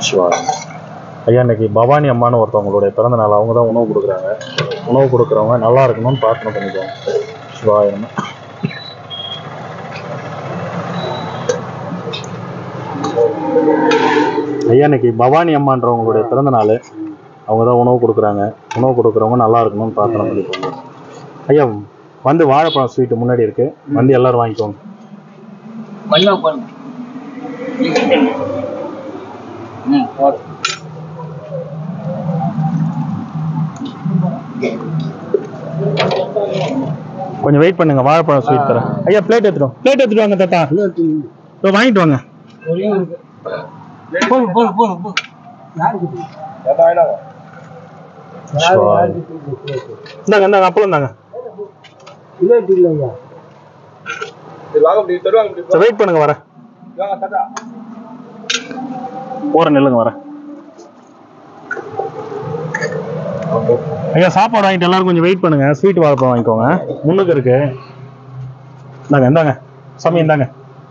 சிவா ஐயா இன்னைக்கு பவானி அம்மான்னு ஒருத்தவங்களுடைய பிறந்த நாள் அவங்க தான் உணவு கொடுக்குறாங்க உணவு கொடுக்குறவங்க நல்லா இருக்கணும்னு பிரார்த்தனை பண்ணிக்கோங்க சிவாய நம ஐயா இன்னைக்கு பவானி அம்மான்றவங்களுடைய பிறந்த நாள் அவங்க தான் உணவு கொடுக்குறாங்க உணவு கொடுக்குறவங்க நல்லா இருக்கணும்னு பிரார்த்தனை பண்ணிக்கோங்க ஐயா வந்து வாழைப்பழம் ஸ்வீட்டு முன்னாடி இருக்கு வந்து எல்லாரும் வாங்கிக்கோங்க மல்லா உட்காருங்க ம் போதும் கொஞ்சம் வெயிட் பண்ணுங்க வாழைப்பழம் ஸ்வீட் தரேன் ஐயா பிளேட் எடுத்துடும் பிளேட் எடுத்துட்டு வாங்க தாத்தா இதோ வாங்கிட்டு வாங்க போதும் போதும் போதும் போதும் இந்தாங்க இந்தாங்க அப்பளம் இந்தாங்க சரி வெயிட் பண்ணுங்க வரேன் போற நில்லுங்க வரேன் ஐயா சாப்பாடு வாங்கிட்டு எல்லாரும் கொஞ்சம் வெயிட் பண்ணுங்க ஸ்வீட் வாழைப்பழம் வாங்கிக்கோங்க முன்னுக்கு இருக்கு இந்தாங்க இந்தாங்க சாமி இந்தாங்க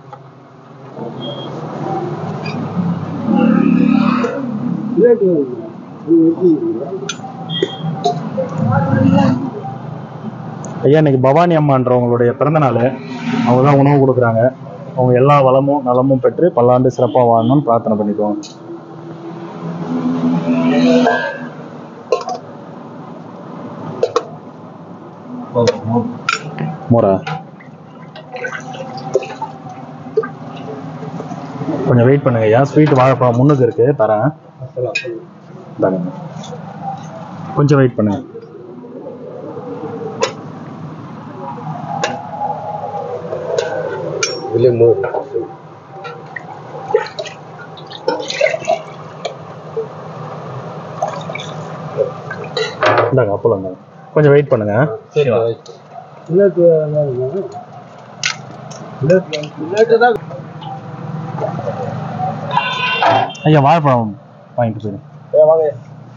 ஐயா இன்னைக்கு பவானி அம்மான்றவங்களுடைய பிறந்த நாள் அவங்க தான் உணவு கொடுக்குறாங்க அவங்க எல்லா வளமும் நலமும் பெற்று பல்லாண்டு சிறப்பாக வாழணும்னு பிரார்த்தனை பண்ணிக்குவாங்க மோரா கொஞ்சம் வெயிட் பண்ணுங்க ஐயா ஸ்வீட் வாழைப்பழம் முன்னுக்கு இருக்கு தரேன் இந்தாங்க. கொஞ்சம் வெயிட் பண்ணுங்க இந்தாங்க அப்பளம் இந்தாங்க கொஞ்சம் வெயிட் பண்ணுங்க ஐயா வாழைப்பழம் வாங்கிட்டு போயிடுங்க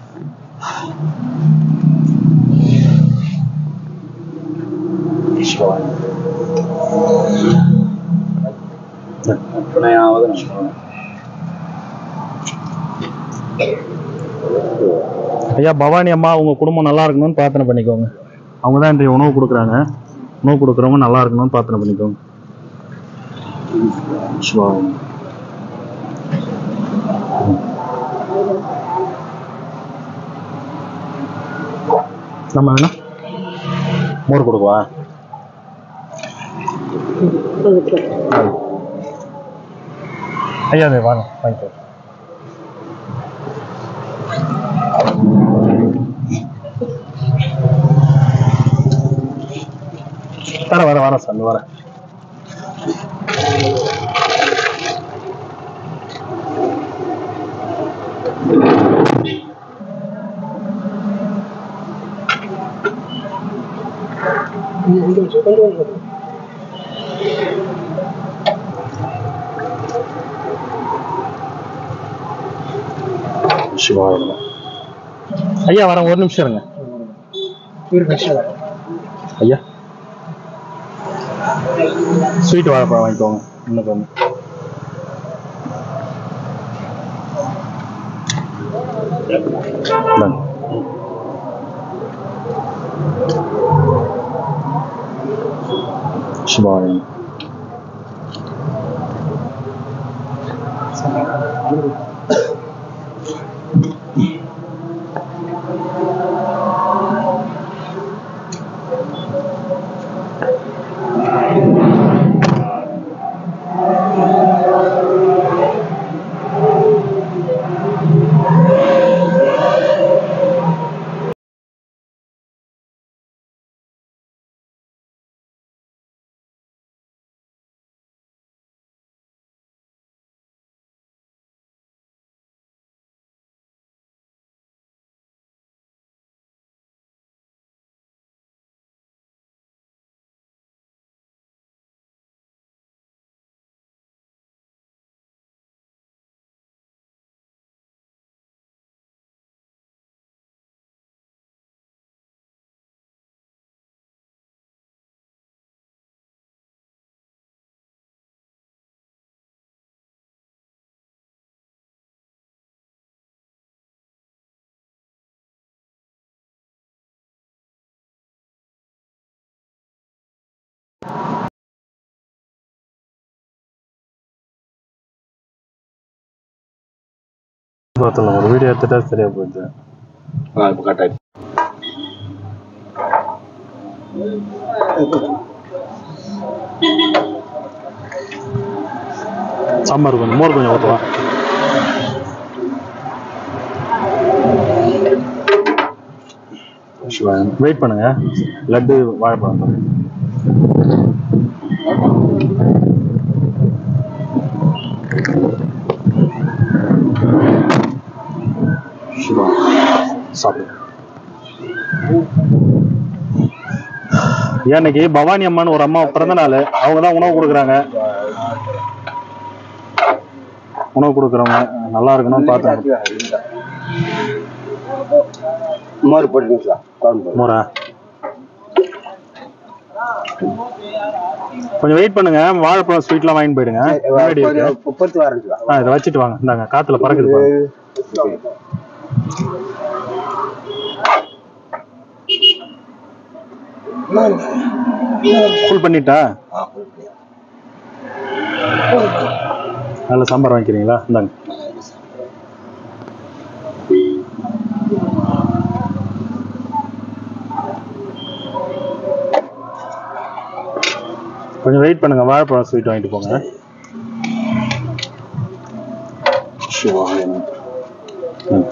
ஐயா பவானி அம்மா உங்க குடும்பம் நல்லா இருக்கணும்னு பிரார்த்தனை பண்ணிக்கோங்க அவங்க தான் இன்றைய உணவு கொடுக்குறாங்க உணவு கொடுக்குறவங்க நல்லா இருக்கணும்னு பிரார்த்தனை பண்ணிக்கோங்க சிவா. நம்ம வேணா மோர் கொடுக்கவா ஐயா அது வாங்க வாங்கிக்கோ வர வர வர சாமி வர சிவாய நம. ஐயா வரேன் ஒரு நிமிஷம் இருங்க ஐயா ஸ்வீட் வாழைப்பழம் வாங்கிக்கோங்க இன்னும் கொஞ்சம் இந்தாங்க. சிவாய நம. பக்கத்தில் ஒரு வீடியோ எடுத்துட்டா சரியா போயிடுது ஆ இப்போ கட் ஆயிடுச்சு சாம்பார் கொஞ்சம் மோர் கொஞ்சம் ஊற்றலாம் வெயிட் பண்ணுங்க லட்டு வாழைப்பழம் தரேன். சிவா சாப்பிடு ஏன் இன்னைக்கு பவானி அம்மான்னு ஒரு அம்மா பிறந்த நாள் அவங்க தான் உணவு கொடுக்குறாங்க உணவு கொடுக்குறவங்க நல்லா இருக்கணும்னு பார்த்தேன் மோர் போட்டுங்க சார் குழம்பு மோரா கொஞ்சம் வெயிட் பண்ணுங்க வாழைப்பழம் ஸ்வீட்லாம் வாங்கிட்டு போயிடுங்க முன்னாடி இருக்கு. பொறுத்து வரேன் சார் ஆ இதை வச்சுட்டு வாங்க இந்தாங்க காத்துல பறக்குது பாருங்க. ஃபுல் பண்ணிட்டா நல்ல சாம்பார் வாங்கிக்கிறீங்களா இந்தாங்க கொஞ்சம் வெயிட் பண்ணுங்க வாழைப்பழம் ஸ்வீட் வாங்கிட்டு போங்க ம்.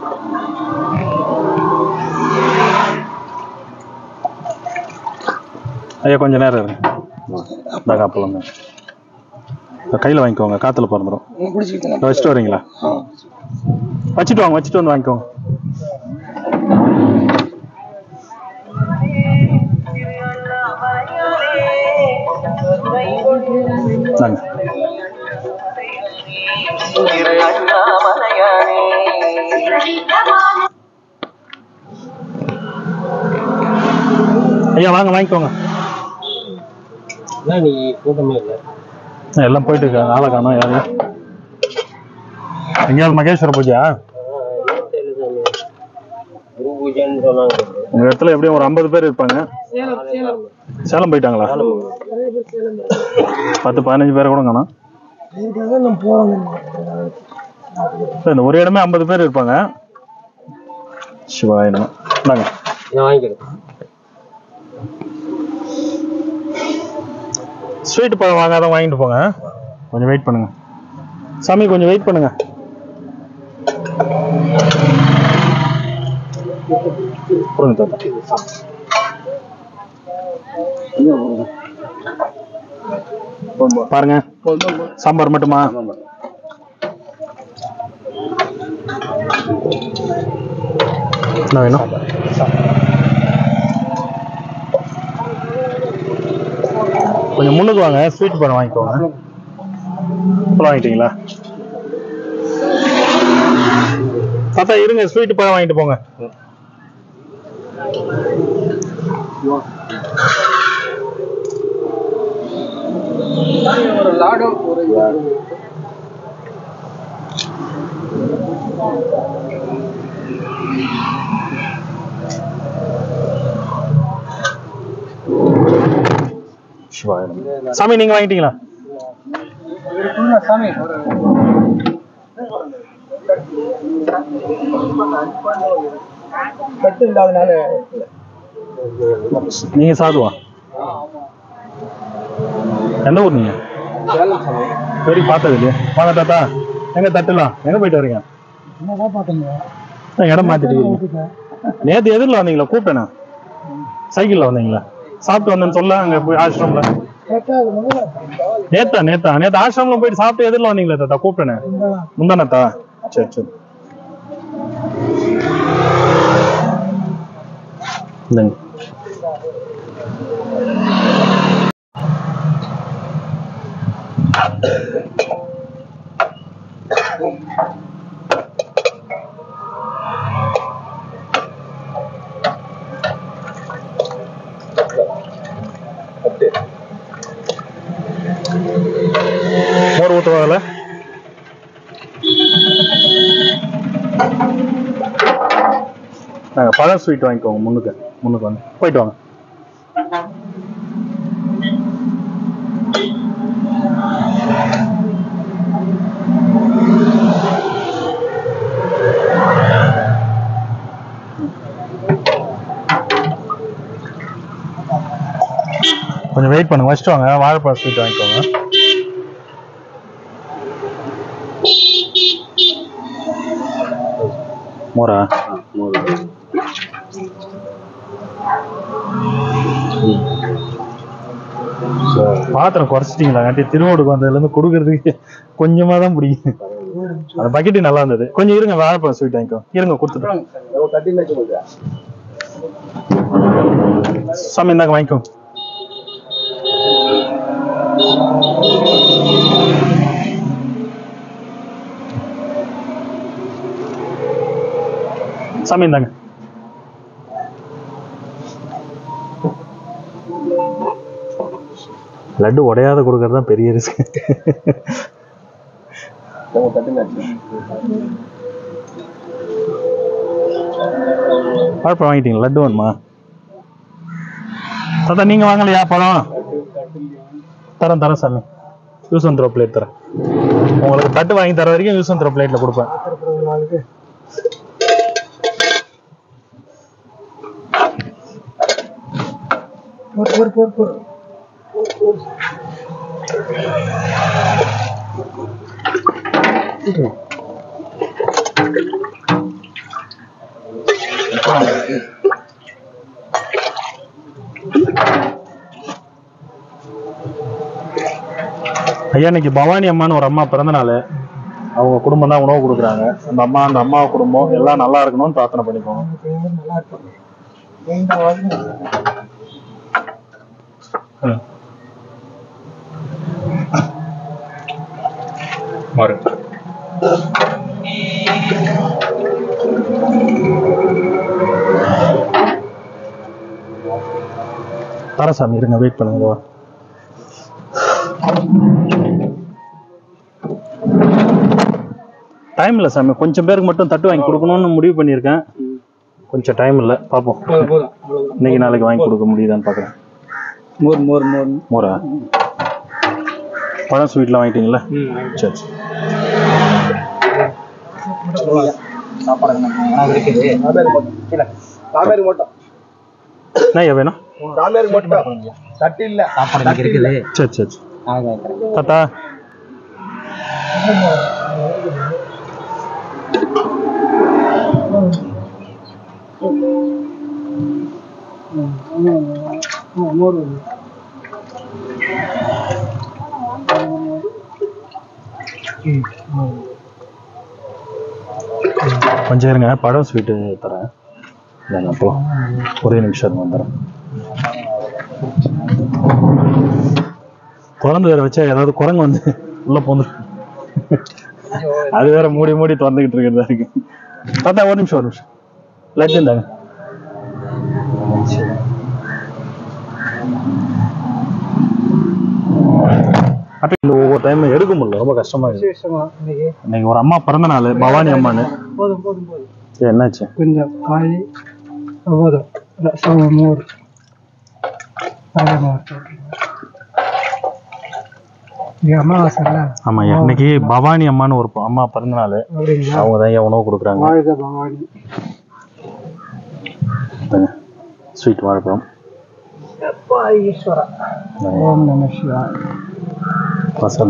ஐயா கொஞ்ச நேரம் இருங்க இந்தாங்க அப்பளம் தான் கையில் வாங்கிக்கோங்க காற்றுல பிறந்துடும் இதை வச்சுட்டு வரீங்களா வச்சுட்டு வாங்க வச்சுட்டு வந்து வாங்கிக்கோங்க இந்தாங்க ஐயா வாங்க வாங்கிக்கோங்க நீ கூட்டமே இல்லை எல்லாம் போயிட்டு இருக்காங்க ஆளை காணோம் யாரு எங்கேயாவது மகேஸ்வர பூஜையா குரு பூஜைன்னு சொன்னாங்க உங்க இடத்துல எப்படியும் ஒரு ஐம்பது பேர் இருப்பாங்க சேலம் போயிட்டாங்களா பத்து பதினஞ்சு பேர் கூட காணோம் இல்ல, இந்த ஒரு இடமே ஐம்பது பேர் இருப்பாங்க சிவாய நம இந்தாங்க நான் வாங்கிக்கிறேன் ஸ்வீட் பழம் வாங்காத வாங்கிட்டு போங்க கொஞ்சம் வெயிட் பண்ணுங்க சாமி கொஞ்சம் வெயிட் பண்ணுங்க கொடுங்க தாத்தா பாருங்க சாம்பார் மட்டுமா என்ன வேணும் கொஞ்சம் முன்னுக்கு வாங்க ஸ்வீட் பழம் வாங்கிக்கோங்க பழம் வாங்கிட்டீங்களா தாத்தா இருங்க ஸ்வீட் பழம் வாங்கிட்டு போங்க ஒரு லாடு ஒரு சிவாய நம. சாமி நீங்க வாங்கிட்டீங்களா சாமி கட்டு இல்லாதனால நீங்க சாதுவா எந்த ஊர் நீங்க சேலம் சாமி சரி பார்த்தது இல்லையா வாங்க தாத்தா எங்க தட்டுலாம் எங்க போயிட்டு வரீங்க என்னதான் பாத்தீங்க நான் இடம் மாத்திட்டு இருக்கீங்க நேத்து எதிரில் வந்தீங்களா கூப்பிட்டேனா சைக்கிள்ல வந்தீங்களா சாப்பிட்டு வந்தேன்னு சொல்ல அங்க போய் ஆசிரம்ல நேத்தா நேத்தா நேத்து ஆசிரம்ல போயிட்டு சாப்பிட்டு எதிரில் வந்தீங்களா தாத்தா கூப்பிட்டேனே முந்தானத்தா சரி சரி இந்தாங்க மோர் ஊற்றுவாங்கல்ல நாங்கள் பழம் ஸ்வீட் வாங்கிக்கோங்க முன்னுக்கு முன்னுக்கு வந்து போயிட்டு வாங்க கொஞ்சம் வெயிட் பண்ணுங்க வச்சுட்டு வாங்க வாழைப்பழம் ஸ்வீட் வாங்கிக்கோங்க மோரா நூறு பாத்திரம் குறைச்சிட்டீங்களா காட்டி திருவோடுக்கு வந்ததுலேருந்து கொடுக்கறதுக்கு கொஞ்சமாக தான் பிடிக்கும் அந்த பக்கெட்டு நல்லா இருந்தது கொஞ்சம் இருங்க வாழைப்பழம் ஸ்வீட் வாங்கிக்கோ இருங்க கொடுத்துட்டு தட்டி வச்சு சாமி இந்தாங்க வாங்கிக்கோ சாமி இந்தாங்க லட்டு உடையாத கொடுக்கறது தான் பெரிய ரிஸ்க் தட்டி வச்சு வாழைப்பழம் வாங்கிட்டீங்க லட்டு வேணுமா தாத்தா நீங்க வாங்கலையா பழம் தரேன் தரேன் சாமி யூஸ் அண்ட் த்ரோ பிளேட் தரேன் உங்களுக்கு தட்டு வாங்கி தர வரைக்கும் யூஸ் அண்ட் த்ரோ பிளேட்ல கொடுப்பேன் நாளுக்கு போர் போர் போர் போர் ஐயா இன்னைக்கு பவானி அம்மான்னு ஒரு அம்மா பிறந்த நாள் அவங்க குடும்பம் தான் உணவு கொடுக்குறாங்க அந்த அம்மா அந்த அம்மா குடும்பம் எல்லாம் நல்லா இருக்கணும்னு பிரார்த்தனை பண்ணிக்கோங்க நல்லா இருக்கும் நீண்ட வாழ்வு ம். மாறு தரசாமி இருங்க வெயிட் பண்ணுங்க இதோ. டைம் இல்லை சாமி கொஞ்சம் பேருக்கு மட்டும் தட்டு வாங்கி கொடுக்கணும்னு முடிவு பண்ணியிருக்கேன் கொஞ்சம் டைம் இல்லை பார்ப்போம் போதும் போதும் அவ்வளவுதான். இன்னைக்கு நாளைக்கு வாங்கி கொடுக்க முடியுதான்னு பார்க்குறேன் மோர் மோர் மோர் மோரா பழம் ஸ்வீட்லாம் வாங்கிட்டீங்களா சரி சரி சாப்பாடு என்ன இருக்குது சாமியாருக்கு மட்டும் கீழே சாமியாருக்கு மட்டும் என்ன ஐயா வேணும் சாமியாருக்கு மட்டும் தட்டி இல்ல சாப்பாடு எனக்கு இருக்குது சரி சரி சரி தாத்தா மோர் கொஞ்சம் இருங்க பழம் ஸ்வீட்டு தரேன் இல்லைங்க அப்போ ஒரே நிமிஷம் இருங்க வந்துடுறேன் திறந்து வேற வச்சா ஏதாவது குரங்கு வந்து உள்ள போந்து அது வேற மூடி மூடி திறந்துகிட்டு இருக்கிறதா இருக்கு தாத்தா ஒரு நிமிஷம் ஒரு நிமிஷம் லட்டு இருந்தாங்க அப்ப இந்த ஒவ்வொரு டைம் எடுக்க முடியல ரொம்ப கஷ்டமா இருக்கு விசேஷமா இன்னைக்கு இன்னைக்கு ஒரு அம்மா பிறந்த நாள் பவானி அம்மான்னு போதும் போதும் போதும் ஏய், என்னாச்சு கொஞ்சம் காய் போதும் ரசம் மோர் காலை மோர் இது அமாவாசைல ஆமா இன்னைக்கு பவானி அம்மான்னு ஒரு அம்மா பிறந்த நாள் அப்படிங்களா அவங்க தான் ஏன் உணவு கொடுக்குறாங்க வாழ்க பவானி ஸ்வீட் வாழைப்பழம் அப்பா ஈஸ்வரா ஓம் நம சிவாய் மசால்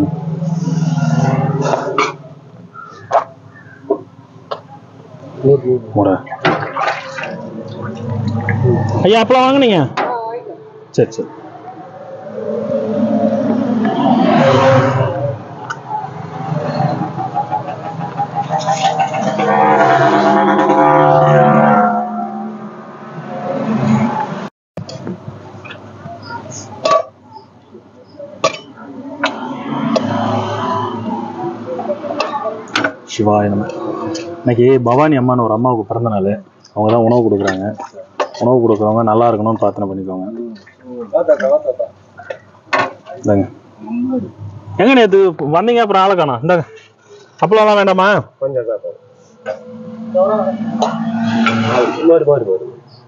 முறை ஐயா அப்பலாம் வாங்குனீங்க சரி சரி சிவாய நம்ம இன்னைக்கு பவானி அம்மான்னு ஒரு அம்மாவுக்கு பிறந்த நாள் அவங்க தான் உணவு கொடுக்குறாங்க உணவு கொடுக்குறவங்க நல்லா இருக்கணும்னு பிரார்த்தனை பண்ணிக்கோங்க இந்தாங்க எங்க நேத்து வந்தீங்க அப்புறம் ஆளை காணோம் இந்தாங்க அப்பளம்லாம் வேண்டாமா கொஞ்சம் சாப்பாடு மோர் மோர் மோர்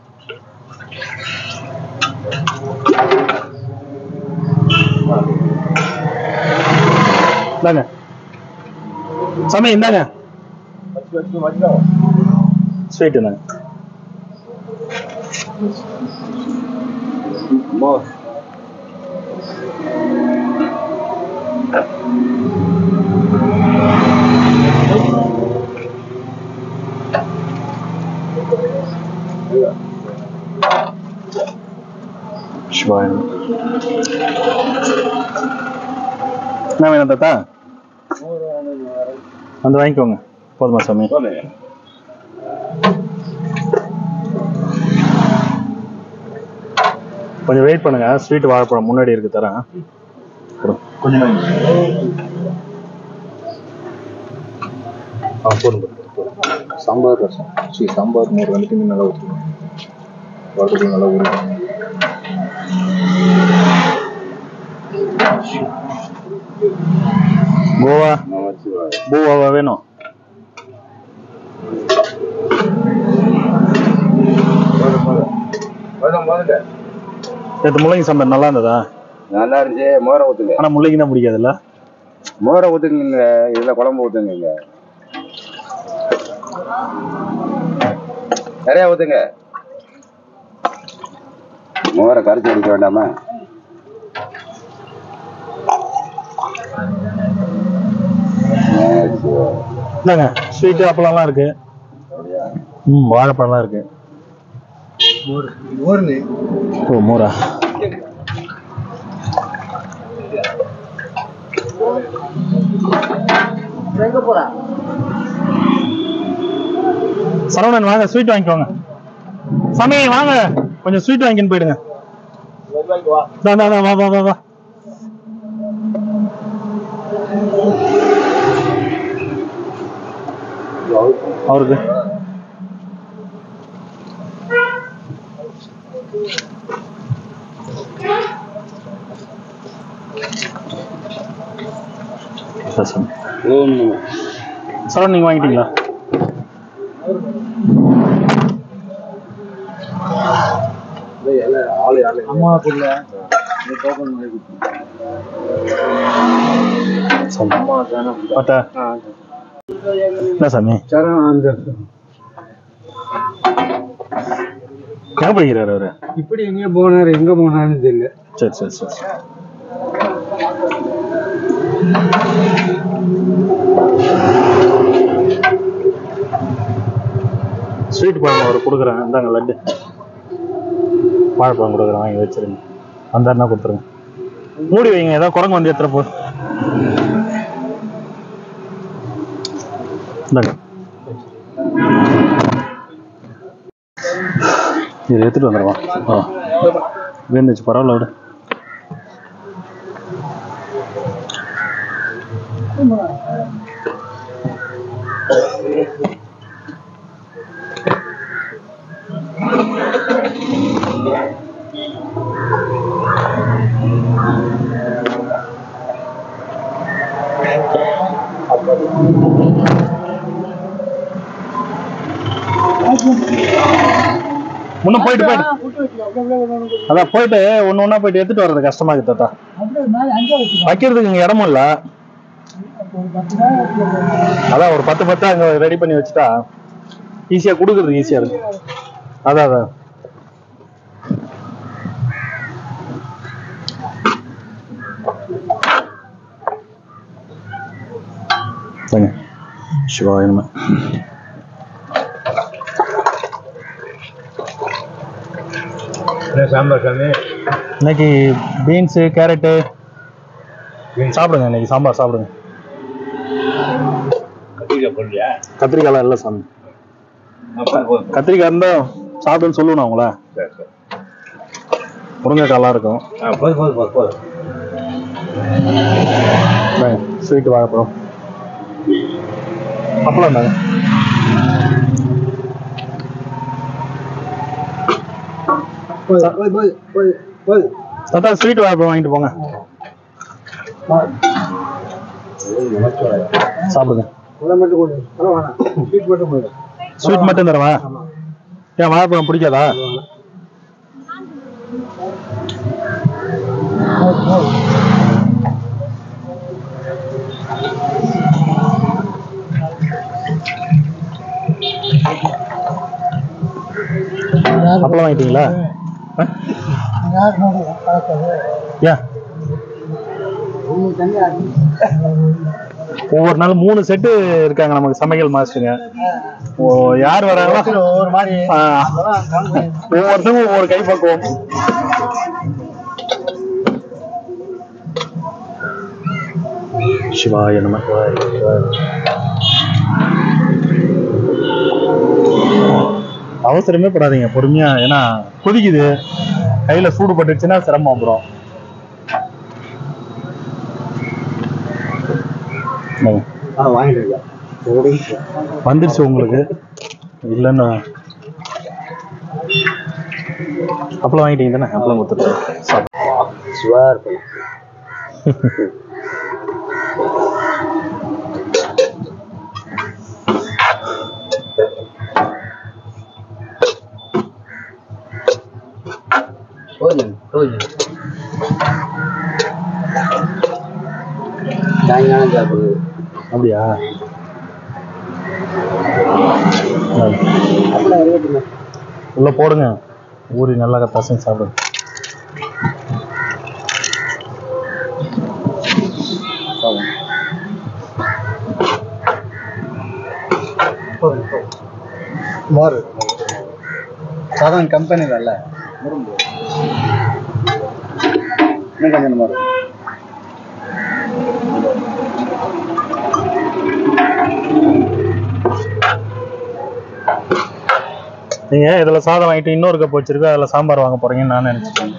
இந்தாங்க சாமி இந்தாங்க வச்சு வச்சு வச்சுக்கோ ஸ்வீட் இந்தாங்க மோர் சிவாய என்ன வேணும் தாத்தா வந்து வாங்கிக்கோங்க போதுமா சாமி கொஞ்சம் வெயிட் பண்ணுங்க ஸ்வீட் வாழைப்பழம் முன்னாடி இருக்கு தரேன் கொஞ்சம் ஆ போதும் போதும், போதும் சாம்பார் ரசம் சரி சாம்பார் மோர் ரெண்டுத்தையுமே நல்லா ஊற்றணும் வறுத்து நல்லா ஊறணும் கோவா பூவாவா வேணும் நேற்று முள்ளங்கி சாம்பார் நல்லா இருந்ததா நல்லா இருந்துச்சு மோரை ஊற்றுங்க ஆனா முள்ளங்கி தான் பிடிக்காதுல்ல மோரை ஊற்றுங்க இதில் குழம்பு ஊற்றுங்க நிறையா ஊற்றுங்க மோரை கரைச்சி அடிக்க வேண்டாமா இந்தாங்க ஸ்வீட்டு அப்பளம்லாம் இருக்கு ம் வாழைப்பழம்லாம் இருக்கு ஓ மோரா சரவணன் வாங்க ஸ்வீட் வாங்கிக்கோங்க சாமி வாங்க கொஞ்சம் ஸ்வீட் வாங்கின்னு போயிடுங்க தா, தா, தா, வா வா வா வா அவருக்கு சரி, சரி. சரவணன் நீங்க வாங்கிட்டீங்களா அம்மா புள்ள சரி. பட்டா என்ன சாமி சரண் அந்த எங்க போய்க்கிறாரு அவரு இப்படி எங்க போனாரு எங்க போனாருன்னு தெரியல சரி சரி சரி ஸ்வீட் பழம் அவர் கொடுக்குறேன் இந்தாங்க லட்டு வாழைப்பழம் கொடுக்குறேன் வாங்கி வச்சிருங்க வந்தாருன்னா கொடுத்துருங்க மூடி வைங்க ஏதாவது குரங்கு வந்து எத்தனை போ இந்தாங்க இது எடுத்துட்டு வந்துடுவான் ஆ வேந்துச்சு பரவாயில்ல விடு முன்ன போயிட்டு போயிட்டு அதான் போயிட்டு ஒண்ணு ஒண்ணா போயிட்டு எடுத்துட்டு வர்றது கஷ்டமா இருக்கு தாத்தா வைக்கிறதுக்கு இங்க இடமும் இல்ல அதான் ஒரு பத்து பத்து அங்க ரெடி பண்ணி வச்சுட்டா ஈஸியா குடுக்குறது ஈஸியா இருக்கு அதான் அதான் தாங்க சிவாய நம சாம்பார் சாமி இன்னைக்கு பீன்ஸு கேரட்டு சாப்பிடுங்க இன்னைக்கு சாம்பார் சாப்பிடுங்க கத்திரிக்காய் போடலையா கத்திரிக்காய்லாம் இல்லை சாமி போதும் கத்திரிக்காய் இருந்தால் சாப்பிடுன்னு சொல்லுவேன் உங்கள சரி சரி முருங்கைக்காய்லாம் இருக்கும் ஆ போதும் போதும் போதும் போதும் ஸ்வீட் வாழைப்பழம் அப்பளம் தாங்க போய் போய் போய் போய் போய் தாத்தா ஸ்வீட் வாழைப்பழம் வாங்கிட்டு போங்க சாப்பிடுங்க உள்ள மட்டும் கொடு அதான் வேணாம் ஸ்வீட் மட்டும் கொடு ஸ்வீட் மட்டும் தரவா ஏன் வாழைப்பழம் பிடிக்காதா அப்பளம் வாங்கிட்டீங்களா ஆ? யார் நோடு கலக்கிறது ஏன் மூணு தண்ணி ஆகும் ஒவ்வொரு நாள் மூணு செட்டு இருக்காங்க நமக்கு சமையல் மாஸ்டருங்க ஓ யார் வராங்களோ ஒவ்வொரு மாதிரி ஆ, அதெல்லாம் காமிச்சு. ஒவ்வொருத்தரும் ஒவ்வொரு கை பக்குவம் சிவாய நம அவசரமே படாதீங்க பொறுமையா ஏன்னா கொதிக்குது கையில சூடு பட்டுச்சுன்னா சிரமம் வந்துடும் ஆ வாங்கிட்டு இருக்கேன் வந்துருச்சு உங்களுக்கு இல்லைன்னு அப்பளம் வாங்கிட்டீங்க தானே அப்பளம் கொடுத்துட்டு சுவா இருப்பேன் கொஞ்சம் கொஞ்சம் சாயங்காலம் சாப்பிடுது அப்படியா அப்படியே இருக்கட்டுமே உள்ள போடுங்க ஊறி நல்லா பசங்க சாப்பிடுங்க மோர் சாதாரண கம்பெனி வரல முரும்பு இன்னும் கொஞ்சம் மோர் நீங்க இதுல சாதம் வாங்கிட்டு இன்னொரு கப் வச்சிருக்கு அதுல சாம்பார் வாங்க போறீங்கன்னு நான் நினைச்சிட்டேன்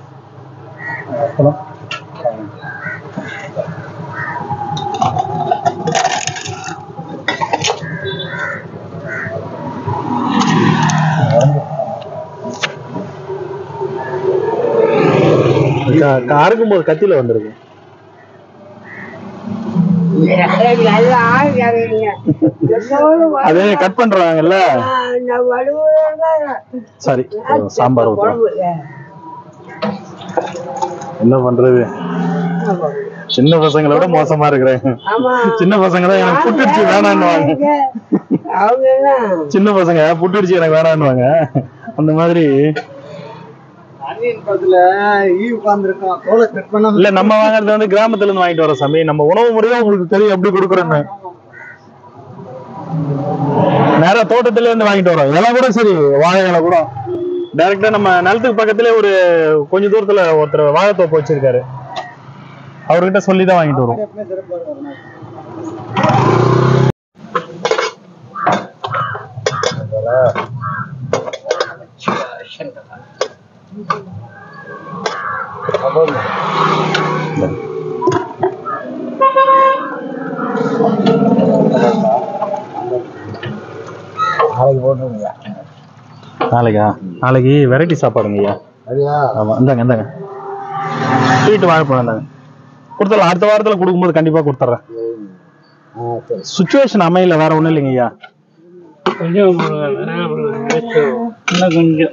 கா- கா- அறுக்கும்போது கத்தியில வந்திருக்கு அதே கட் பண்றாங்கல்ல சரி சாம்பார் ஊத்துறோம் என்ன பண்றது சின்ன பசங்களை விட மோசமா இருக்கிறேன் சின்ன பசங்க தான் எனக்கு புட்டுடுச்சு வேணான்னுவாங்க சின்ன பசங்க புட்டுடுச்சு எனக்கு வேணான்னுவாங்க அந்த மாதிரி அன்னியன் பக்கத்துல ஈ உட்காந்துருக்கான் தோலை கட் பண்ண இல்ல நம்ம வாங்குறது வந்து கிராமத்துல இருந்து வாங்கிட்டு வர சாமி நம்ம உணவு முறையும் உங்களுக்கு தெரியும் எப்படி கொடுக்குறோன்னு நேரா தோட்டத்துல இருந்து வாங்கிட்டு வரோம் இலை கூட சரி வாழை இலை கூட டைரக்டா நம்ம நிலத்துக்கு பக்கத்துல ஒரு கொஞ்ச தூரத்துல ஒருத்தர் வாழைத்தோப்பு வச்சிருக்காரு அவர்கிட்ட சொல்லி தான் வாங்கிட்டு வரோம் எப்பவுமே சிறப்பா இருக்கும் நாளைக்கு போட்டுருங்க நாளைக்கா நாளைக்கு வெரைட்டி சாப்பாடுங்க ஐயா சரியா ஆமா இந்தாங்க இந்தாங்க ஸ்வீட் வாழைப்பழம் இந்தாங்க கொடுத்துடலாம் அடுத்த வாரத்துல கொடுக்கும்போது கண்டிப்பா கொடுத்துட்றேன் ஆ சரி சுச்சுவேஷன் அமையல வேற ஒண்ணும் இல்லைங்க ஐயா கொஞ்சம் இன்னும் கொஞ்சம்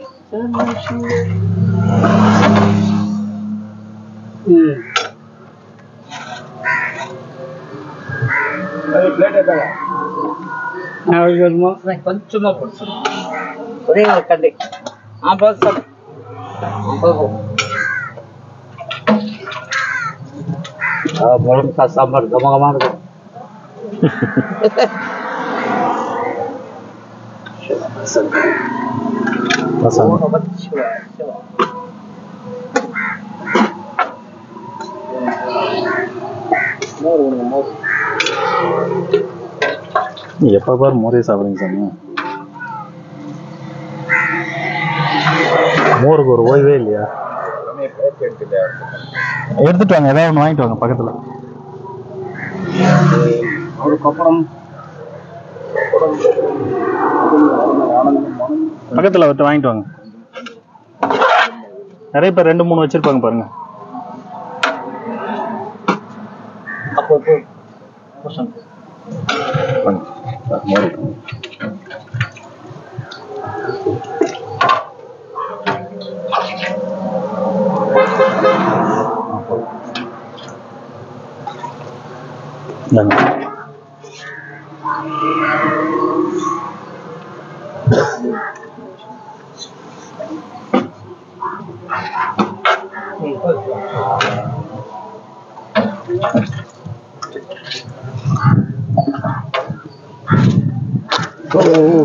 கொஞ்சமா போட்டு ஒரே ஒரு கண்டு ஆ போதும் சார் போதும் குழம்பு சா- சாம்பார் கமகமா இருக்கும் பசங்க நீ எப்ப பாரு மோரே சாப்பிடுங்க சாமி மோருக்கு ஒரு ஓய்வே இல்லையா எடுத்துட்டு வாங்க ஏதாவது ஒன்று வாங்கிட்டு வாங்க பக்கத்துல அவருக்கு அப்புறம் பக்கத்துல விட்டு வாங்கிட்டு வாங்க நிறைய பேர் ரெண்டு மூணு வச்சிருப்பாங்க பாருங்க அப்போ வாங்க. மோர் இந்தாங்க.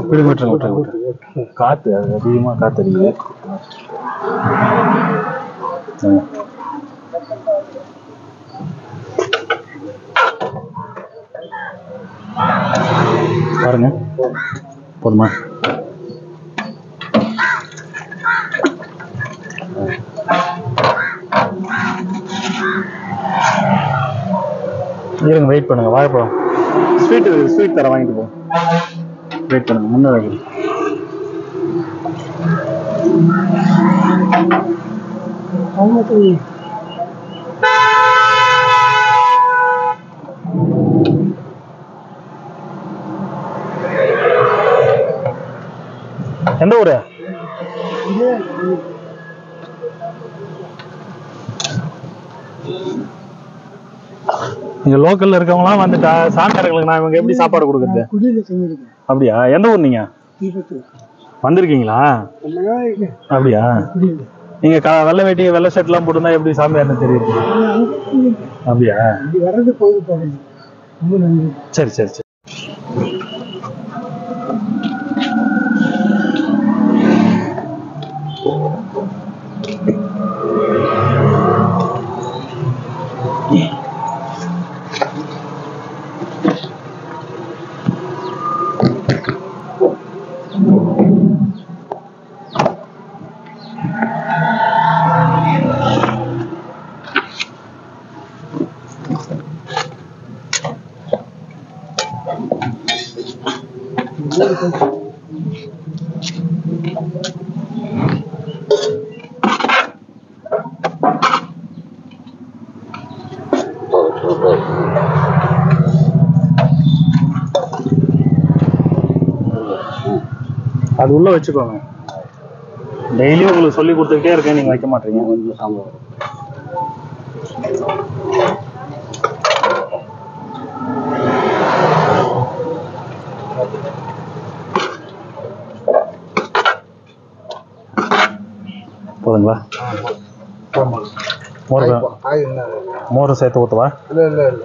விடுங்க விட்டுருங்க விட்டுருங்க விட்டுருங்க காத்து அது அதிகமா காத்து அடிக்குது ஆ. பாருங்க போதுமா இருங்க வெயிட் பண்ணுங்க வாழைப்பழம் ஸ்வீட் ஸ்வீட் தர வாங்கிட்டு போ வெயிட் பண்ணுங்க முன்ன வைக்கிறேன் எந்த ஊரு இங்க லோக்கல்ல இருக்கவங்களாம் வந்துட்டா சாமியார்களுக்கு நான் இவங்க எப்படி சாப்பாடு கொடுக்குறது குடியில செஞ்சிருக்கேன் அப்படியா எந்த ஊர் நீங்க தீபத்தில் வந்திருக்கீங்களா ரொம்ப நாளைக்கு அப்படியா குடியில நீங்க க- வெள்ளை வேட்டி வெள்ளை ஷர்ட் எல்லாம் போட்டுருந்தா எப்படி சாமியார்னு தெரியுது அப்படியா இப்படி வர்றது போகுது பாருங்க ரொம்ப நன்றி சரி சரி சரி அது உள்ள வச்சுக்கோங்க டெய்லி உங்களுக்கு சொல்லி கொடுத்துக்கிட்டே இருக்கேன் நீங்க வைக்க மாட்டீங்க போதுங்களா மோர் வே- ஆய் என்ன மோர் சேர்த்து ஊற்றுவா இல்லை இல்லை இல்லை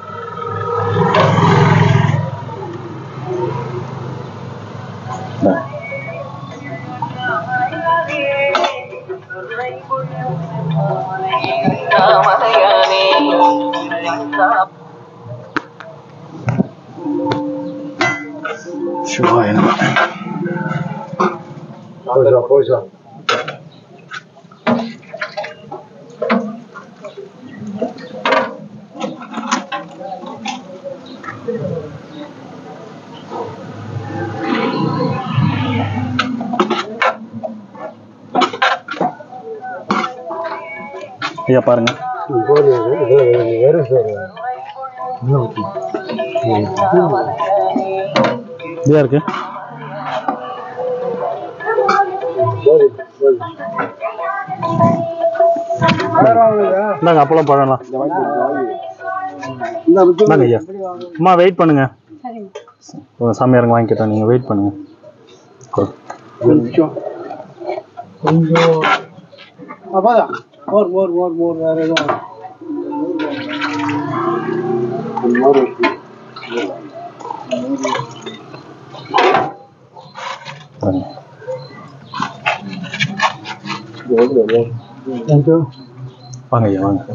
சிவாய நம போய்சா போய்சா ஐயா பாருங்க வெறும் சார் இதா இருக்கு இந்தாங்க அப்பளம் பழம்லாம் இந்தாங்க ஐயா அம்மா வெயிட் பண்ணுங்க உங்க சாமியாருங்க வாங்கிக்கிட்டோம் நீங்க வெயிட் பண்ணுங்க கொடு. கொஞ்சம் கொஞ்சம் அப்பாதான் மோர் மோர் மோர் மோர் வேற எதுவும் மோர் பாருங்க. கொஞ்சம் வாங்க ஐயா வாங்க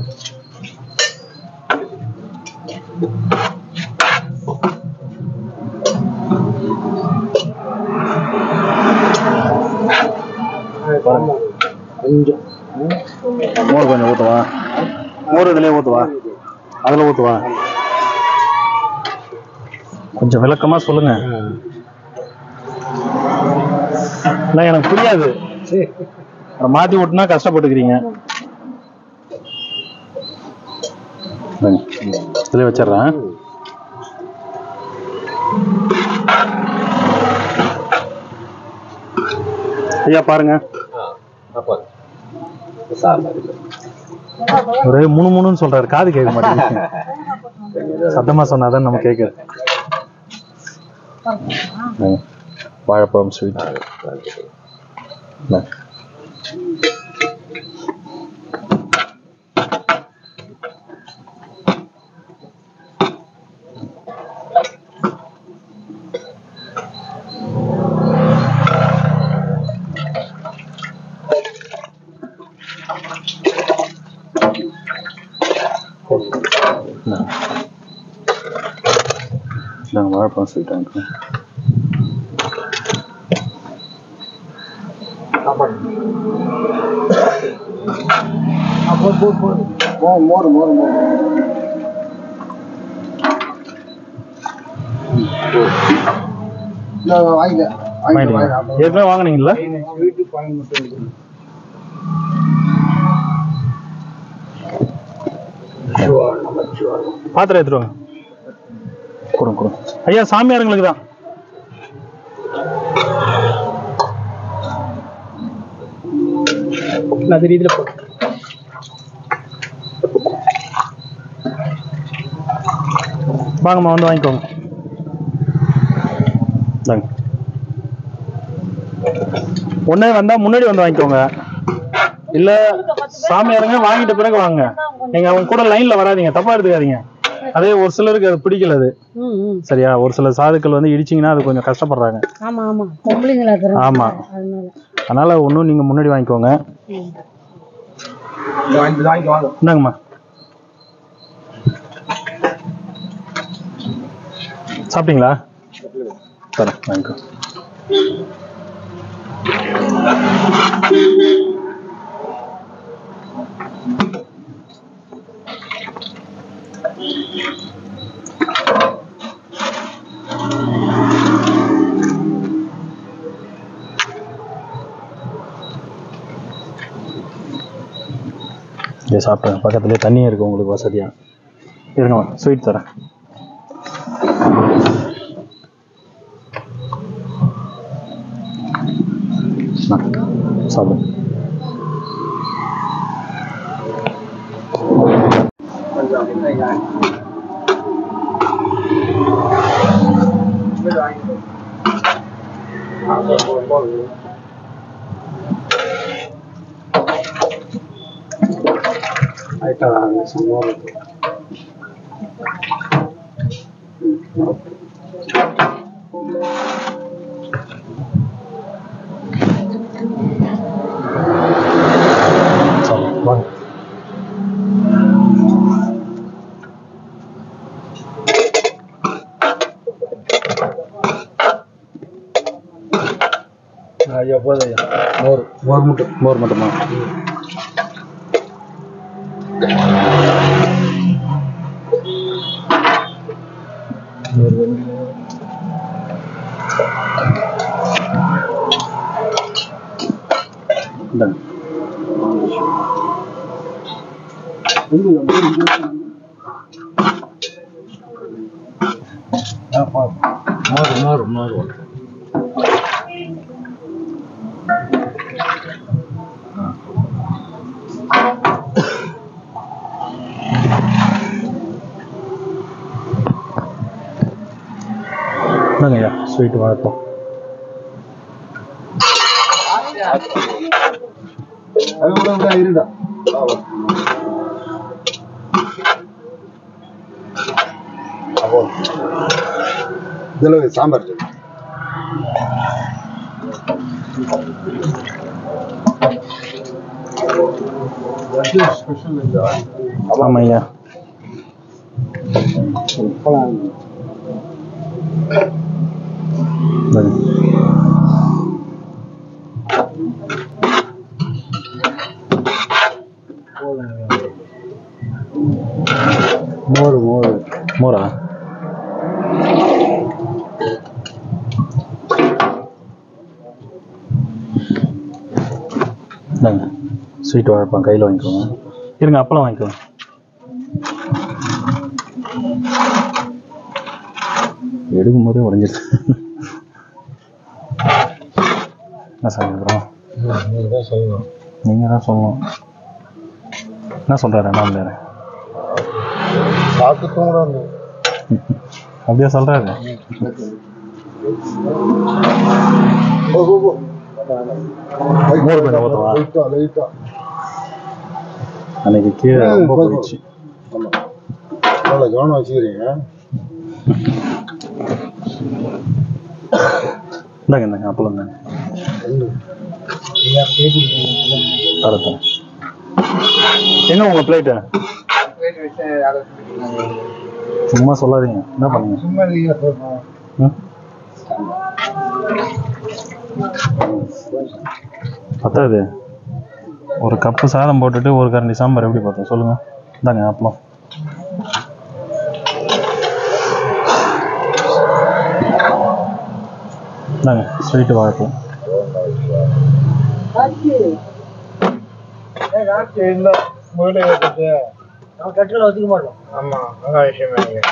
கொஞ்சம் மோர் கொஞ்சம் ஊற்றுவா மோர் இதுலயே ஊற்றுவா அதில் ஊற்றுவா கொஞ்சம் விளக்கமா சொல்லுங்க இல்லை எனக்கு புரியாது சரி அப்புறம் மாத்தி விட்டுனா கஷ்டப்பட்டுக்கிறீங்க இந்தாங்க. இதுல வச்சிடுறேன் ஐயா பாருங்க ஒரே முணு முணுன்னு சொல்றாரு காது கேட்க மாட்டேங்குது சத்தமா சொன்னாதான் நம்ம கேட்குது வாழைப்பழம் ஸ்வீட் வாழைப்பழம் ஸ்வீட் வாங்கிக்கோங்க சாப்பாடு ஆ, போ போ போ மோ மோர் மோர் மோர் இல்லை வாங்கிக்க வாங்கிக்க வாங்கிட்டீங்க வாங்கிக்க ஏற்கனவே வாங்குனீங்களா வீட்டுக்கு வாங்கி மட்டும் இருக்கு. பாத்திரம் எடுத்துட்டு வாங்க கொடுங்க கொடுங்க ஐயா சாமியாருங்களுக்கு தான் அது ரீதியில் போ வாங்கம்மா வந்து வாங்கிக்கோங்க இந்தாங்க ஒண்ணே வந்தா முன்னாடி வந்து வாங்கிக்கோங்க இல்ல சாமியாருங்க வாங்கிட்ட பிறகு வாங்க நீங்க அவங்க கூட லைன்ல வராதீங்க தப்பா எடுத்துக்காதீங்க அதே ஒரு சிலருக்கு அது பிடிக்கல அது ம் ம் சரியா ஒரு சில சாதுக்கள் வந்து இடிச்சிங்கன்னா அது கொஞ்சம் கஷ்டப்படுறாங்க ஆமா ஆமா பொம்பளைங்களா இருக்கிறாங்க ஆமா. அதனால அதனால ஒன்றும் நீங்க முன்னாடி வாங்கிக்கோங்க வாங்கி வாங்கி வாங்க இந்தாங்கம்மா சாப்பிட்டீங்களா தரேன் வாங்கிக்கோ இங்கே சாப்பிட்டேன் பக்கத்துலேயே தண்ணியும் இருக்கு உங்களுக்கு வசதியா இருங்கம்மா ஸ்வீட் தரேன் இந்தாங்க, சாப்பிடுங்க கொஞ்சம் அப்படின்னா வாங்கி ஆ, போ, போ, போ. ஆயிட்டா சும்மா இருக்கு. சாப்பிடுங்க வாங்க ஐயா போதும் ஐயா மோர் மோர் மட்டும் மோர் மட்டுமா இந்தாங்க மோர் மோர் மோர் இந்தாங்க ஐயா ஸ்வீட் வாழைப்பழம் அது கூட கூட இருடா இதில் சாம்பார் சொல்லு. அது ஸ்பெஷல் இந்த ஆமாம் ஐயா பழம் இந்தாங்க. மோர் மோர் மோரா இந்தாங்க ஸ்வீட் வாழைப்பழம் கையில் வாங்கிக்கோங்க இருங்க அப்பளம் வாங்கிக்கோங்க எடுக்கும் போதே உடஞ்சிருச்சு என்ன சாமி அப்புறம் நீங்கள் தான் சொல்லணும் நீங்கள் தான் சொல்லணும் என்ன சொல்கிறாரு ரெண்டாம் பேர் சாப்பிட்டு கூட வந்து அப்படியே சொல்கிறாரு போ போ போ மோர் கொஞ்சம் ஊற்றவா லைட்டா லைட்டா அன்னைக்கு கீழே ம், ரொம்ப போதும். போயிடுச்சு ஆமாம் எவ்வளோ கவனம் வச்சுக்கிறீங்க இந்தாங்க இந்தாங்க அப்பளம் தாங்க ரெண்டு தர தரேன் எங்க உங்க பிளேட்டு சும்மா சொல்லாதீங்க என்ன பண்ணீங்க சும்மா நீங்க சொல்றோம் ம்? பத்தாது ஒரு கப்பு சாதம் போட்டுட்டு ஒரு கரண்டி சாம்பார் எப்படி பார்த்தோம் சொல்லுங்க இந்தாங்க அப்பளம் இந்தாங்க ஸ்வீட்டு வாழைப்பழம் இல்ல மூளை வைக்கிறது நம்ம கட்டில ஒத்துக்க மாட்டோம் ஆமா நல்ல விஷயம் நீங்க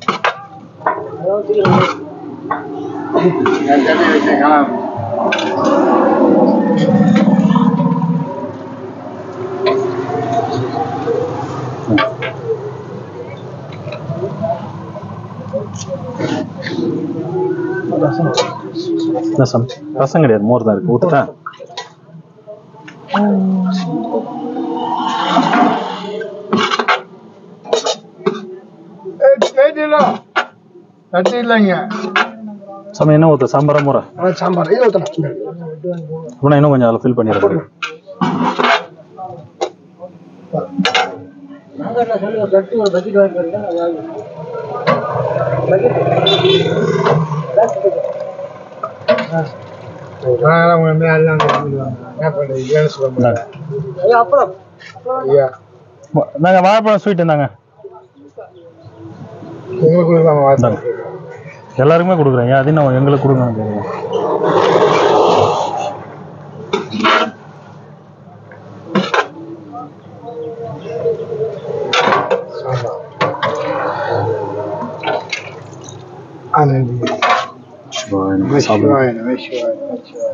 ரசம் ரசம் கிடையாது மோர் தான் இருக்கு ஊத்துட்டேன் கட்டி இல்லைங்க சமயம் என்ன ஊற்று சாம்பாரா மோரா சாம்பார் இது ஊத்தலாம் அப்படின்னா இன்னும் கொஞ்சம் அதில் ஃபில் பண்ணிடுறேன் நாங்க சொல்லுங்க கட்டி ஒரு பக்கெட் வாங்கி வரீங்க நாங்களாம் உங்க எல்லாம் என்ன பண்றது இல்லைன்னு சொல்ல முடியாது ஐயா அப்புறம் ஐயா நாங்கள் வாழைப்பழம் ஸ்வீட் இருந்தாங்க உங்களுக்கு கொடுக்காம வாழ்த்தாங்க எல்லாருக்குமே கொடுக்குறேன் ஏன் அது என்ன எங்களுக்கு கொடுங்கன்னு கேட்குறேன் ஆனந்தி சாப்பிடுங்க சிவாய நம சிவாய நம சிவாய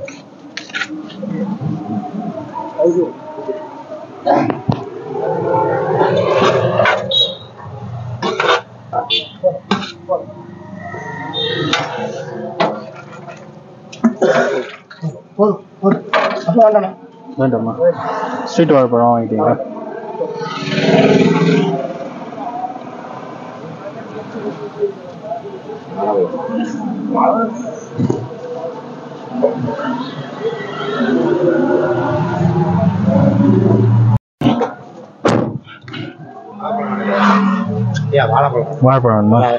போதும் போதும் அப்போ வேண்டாம் வேண்டாமா ஸ்வீட் வாழைப்பழம் வாங்கிட்டீங்களா ஐயா வாழைப்பழம் வாழைப்பழம் வேணுமா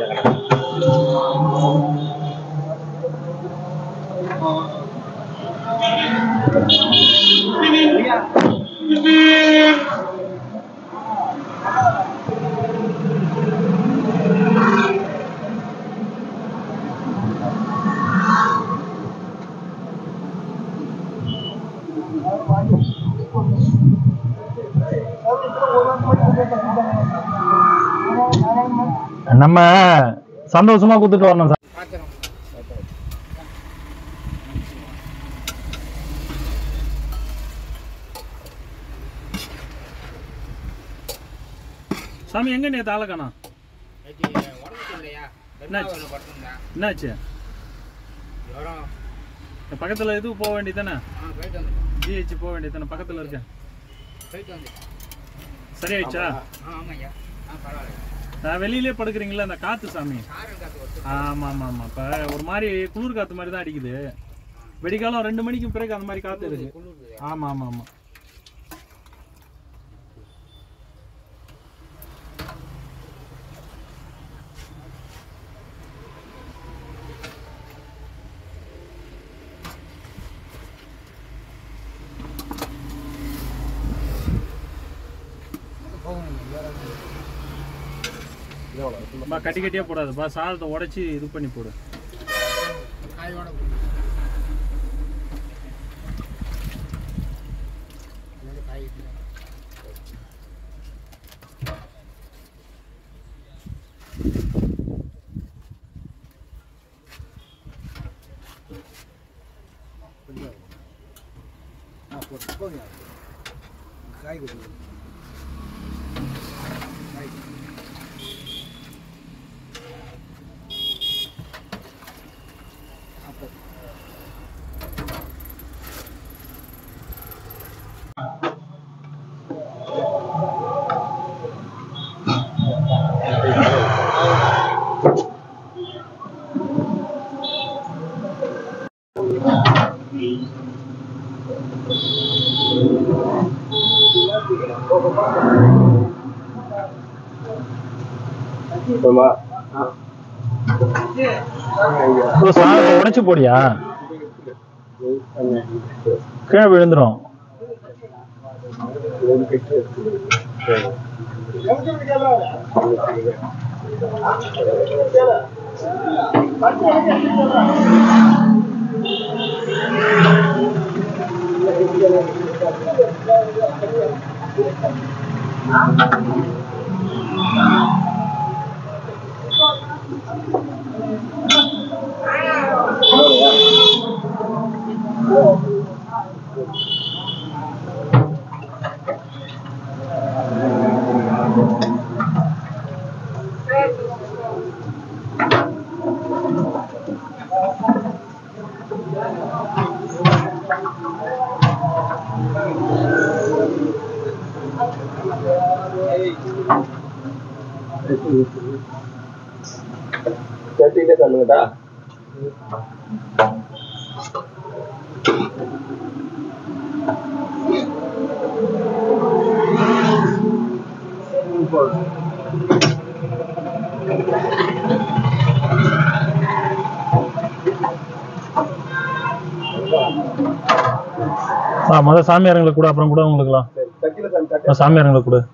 நம்ம சந்தோஷமா கொடுத்துட்டு வரணும் சார் சாமி எங்க நேற்று ஆளை காணோம் என்னாச்சு பக்கத்துல எதுவும் போக வேண்டியதானே ஜிஹெச் போக வேண்டியதானே பக்கத்துல இருக்க சரியாயிடுச்சா நான் வெளியிலே படுக்கிறீங்களா அந்த காத்து சாமி ஆமா ஆமா ஆமா இப்ப ஒரு மாதிரி குளிர் காத்து மாதிரி தான் அடிக்குது வெடிகாலம் ரெண்டு மணிக்கு பிறகு அந்த மாதிரி காத்து இருக்கு ஆமா ஆமா ஆமா பா கட்டி கட்டியா போடாதுப்பா சாதத்தை உடைச்சி இது பண்ணி போடு ஓ, சாதத்தை உடைச்சு போடியா கீழே விழுந்துரும் சட்டியிலே தள்ளுங்கடா ஆ முத சாமியாருங்களுக்கு கூட அப்புறம் கூட உங்களுக்குலாம் சட்டியில தள்ளு சட்டி சாமியாருங்களுக்கு கூட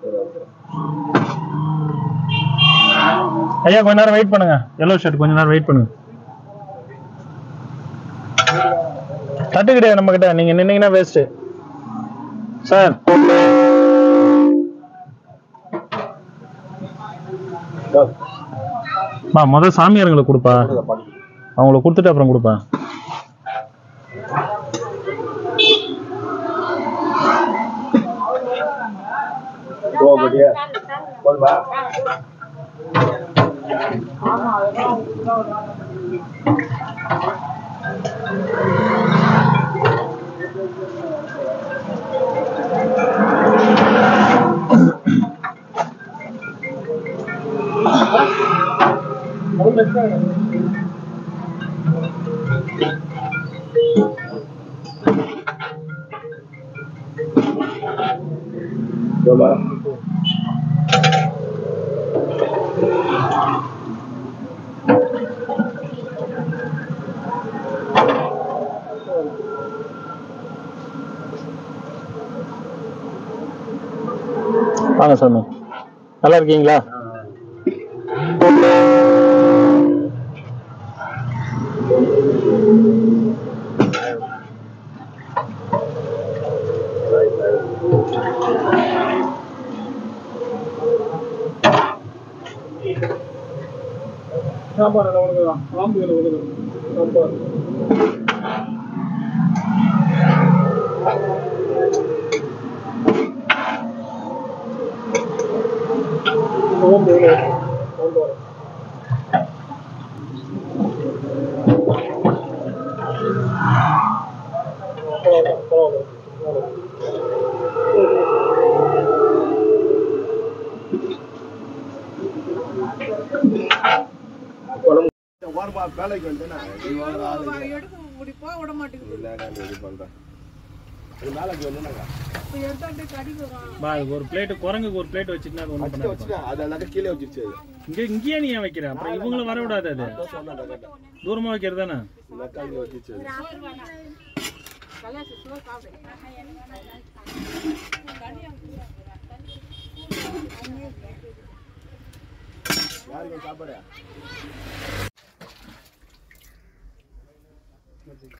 ஐயா கொஞ்ச நேரம் வெயிட் பண்ணுங்க எல்லோ ஷர்ட் கொஞ்ச நேரம் வெயிட் பண்ணுங்க தட்டு கிடையாது நம்ம கிட்ட நீங்க நின்னீங்கன்னா வேஸ்ட் சார் மா முத சாமியாருங்களுக்கு கொடுப்பா அவங்களுக்கு கொடுத்துட்டு அப்புறம் கொடுப்பா போகடியா போதுமா போமா வாங்க சாமி நல்லா இருக்கீங்களா வேலைக்கு வந்தேன்னா இது பண்றேன் அது மேலைக்கு வந்தேனாங்க பா ஒரு பிளேட் குரங்குக்கு ஒரு பிளேட் வச்சுக்கினா அது ஒண்ணும் வச்சுட்டு பண்ணாது வச்சுட்டேன் அது அந்தாக்க கீழே வச்சிருச்சு அது. இங்க இங்கேயே நீ ஏன் வைக்கிற அப்புறம் இவங்கள வர விடாது அது அதான் சொன்னேன் அந்த அக்காட்ட. தூரமா வைக்கிறது தானே இந்த அக்கா இங்க வச்சிருச்சு அது. யாருக்கு சாப்பாடு